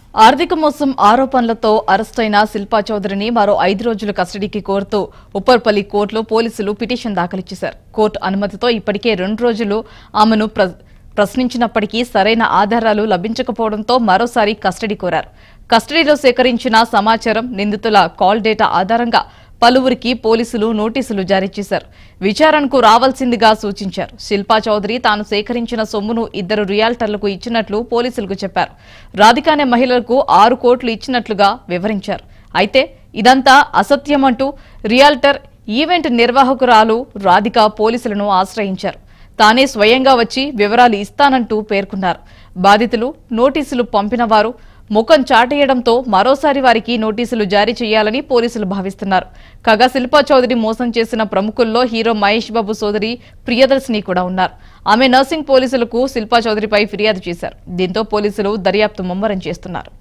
ఆర్థిక మోసం ఆరోపణలతో అరెస్టైన శిల్పా చౌదరిని మరో ఐదు రోజులు కస్టడీకి కోరుతూ ఉప్పర్పల్లి కోర్టులో పోలీసులు పిటిషన్ దాఖలు చేశారు కోర్టు అనుమతితో ఇప్పటికే రెండు రోజులు ఆమెను ప్ర- ప్రశ్నించినప్పటికీ సరైన ఆధారాలు లభించకపోవడంతో మరోసారి కస్టడీ కోరారు కస్టడీలో సేకరించిన సమాచారం నిందితుల కాల్ డేటా ఆధారంగా పలువురికి పోలీసులు నోటీసులు జారీ చేశారు విచారణకు రావాల్సిందిగా సూచించారు శిల్పా చౌదరి తాను సేకరించిన సొమ్మును ఇద్దరు రియాల్టర్లకు ఇచ్చినట్లు పోలీసులకు చెప్పారు రాధికానే మహిళలకు ఆరు కోట్లు ఇచ్చినట్లుగా వివరించారు అయితే ఇదంతా అసత్యమంటూ రియాల్టర్ ఈవెంట్ నిర్వాహకురాలు రాధిక పోలీసులను ఆశ్రయించారు తానే స్వయంగా వచ్చి వివరాలు ఇస్తానంటూ పేర్కొన్నారు బాధితులు నోటీసులు పంపిన వారు ముఖం చాటేయడంతో మరోసారి వారికి నోటీసులు జారీ చేయాలని పోలీసులు భావిస్తున్నారు కాగా శిల్పా చౌదరి మోసం చేసిన ప్రముఖుల్లో హీరో మహేష్ బాబు సోదరి ప్రియదర్శిని కూడా ఉన్నారు ఆమె నర్సింగ్ పోలీసులకు శిల్పా చౌదరిపై ఫిర్యాదు చేశారు దీంతో పోలీసులు దర్యాప్తు ముమ్మరం చేస్తున్నారు